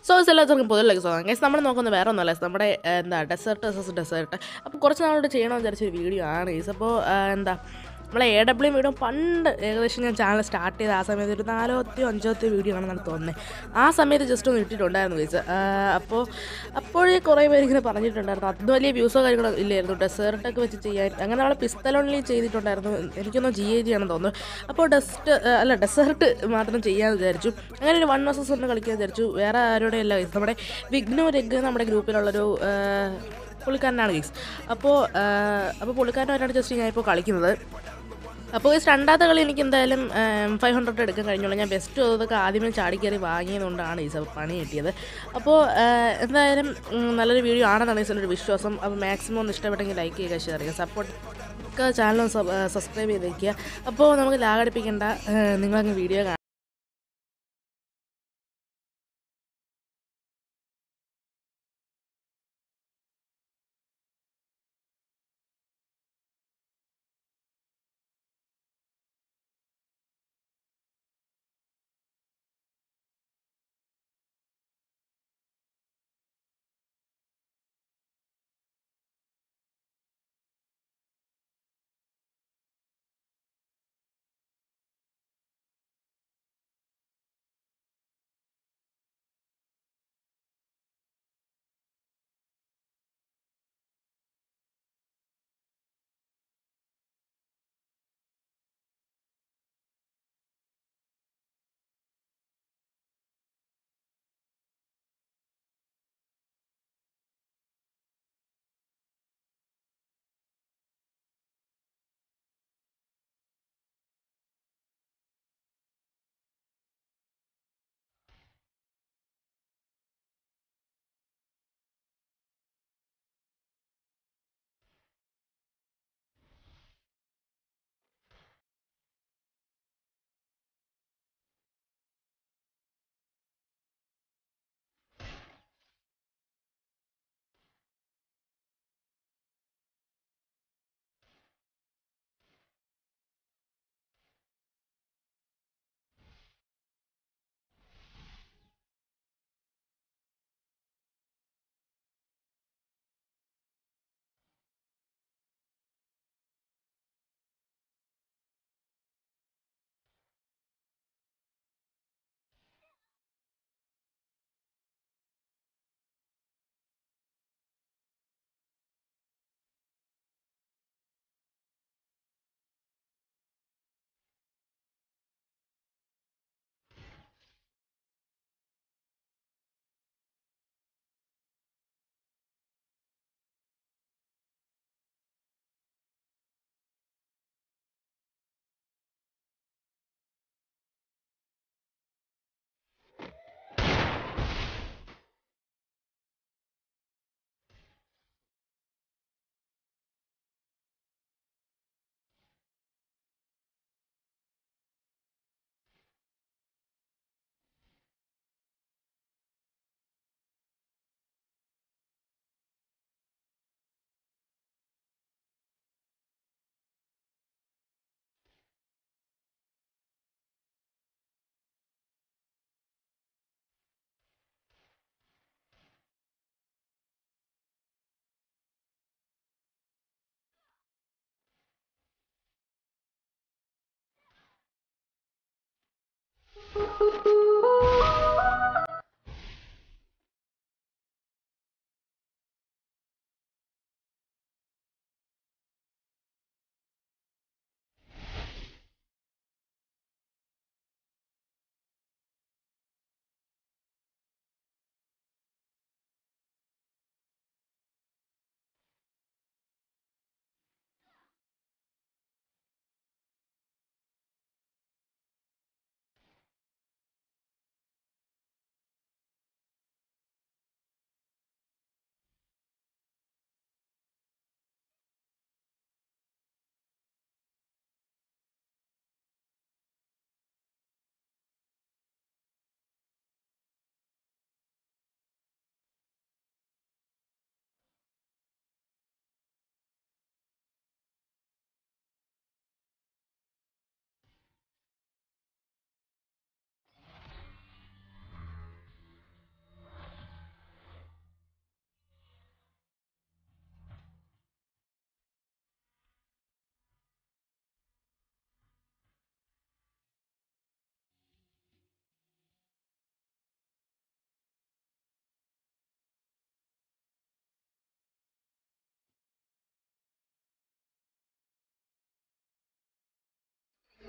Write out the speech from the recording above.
So എല്ലാവർക്കും പൊതുവിലേക്ക് സ്വാഗതം guys നമ്മൾ നോക്കുന്നത് വേറെ ഒന്നുമല്ല guys. നമ്മുടെ ഏഹ്, എന്താ ഡെസേർട്ട് വേഴ്സസ് ഡെസേർട്ട് അപ്പോൾ കുറച്ച് നാളോട് ചെയ്യണമെന്ന് വിചാരിച്ചൊരു വീഡിയോ ആണ് ഗൈസ് അപ്പോൾ എന്താ നമ്മളെ എ ഡബ്ല്യു വീഡിയോ പണ്ട് ഏകദേശം ഞാൻ ചാനൽ സ്റ്റാർട്ട് ചെയ്ത ആ സമയത്ത് ഒരു നാലോത്തിയോ അഞ്ചോത്തിയോ വീഡിയോ ആണെന്നാണ് തോന്നുന്നത് ആ സമയത്ത് ജസ്റ്റ് ഒന്ന് ഇട്ടിട്ടുണ്ടായിരുന്നു ഗൈസ് അപ്പോൾ അപ്പോഴേ കുറേ പേര് ഇങ്ങനെ പറഞ്ഞിട്ടുണ്ടായിരുന്നു അത് വലിയ വ്യൂസോ കാര്യങ്ങളോ ഇല്ലായിരുന്നു ഡെസേർട്ടൊക്കെ വെച്ച് ചെയ്യാൻ അങ്ങനെ നമ്മൾ പിസ്തൽ ഓൺലി ചെയ്തിട്ടുണ്ടായിരുന്നു എനിക്കൊന്നും ജി എ ജി ആണെന്ന് തോന്നുന്നു അപ്പോൾ ഡസ്റ്റ് അല്ല ഡെസേർട്ട് മാത്രം ചെയ്യാമെന്ന് വിചാരിച്ചു അങ്ങനെ ഒരു വൺ വേഴ്സസ് ഒന്ന് കളിക്കാൻ വിചാരിച്ചു വേറെ ആരുടെ അല്ല ഗൈസ് നമ്മുടെ വിഘ്നു രഗ് നമ്മുടെ ഗ്രൂപ്പിലുള്ളൊരു ആ, പുള്ളിക്കാരനാണ് ഗൈസ് അപ്പോൾ ആ, അപ്പോൾ പുള്ളിക്കാരനായിട്ടാണ് ജസ്റ്റ് ഞാൻ ഇപ്പോൾ കളിക്കുന്നത് അപ്പോൾ ഈ രണ്ടാമത്തെ കളി എനിക്ക് എന്തായാലും ഫൈവ് ഹൺഡ്രഡ് എടുക്കാൻ കഴിഞ്ഞുള്ളൂ ഞാൻ ബെസ്റ്റ് അതൊക്കെ ആദ്യമേ ചാടിക്കയറി വാങ്ങിയതുകൊണ്ടാണ് ഈ സ- പണി കിട്ടിയത് അപ്പോൾ എന്തായാലും ഉം, നല്ലൊരു വീഡിയോ ആണെന്നാണ് ഈ ഒരു വിശ്വാസം അപ്പോൾ മാക്സിമം ഒന്ന് ഇഷ്ടപ്പെട്ടെങ്കിൽ ലൈക്ക് ചെയ്യുക ഷെയർ ചെയ്യുക സപ്പോർട്ട് ഒക്കെ ചാനൽ സബ്സ്ക്രൈബ് ചെയ്തേക്കുക അപ്പോൾ നമുക്ക് ലാഗടിപ്പിക്കേണ്ട നിങ്ങളങ്ങ് വീഡിയോ കാണാം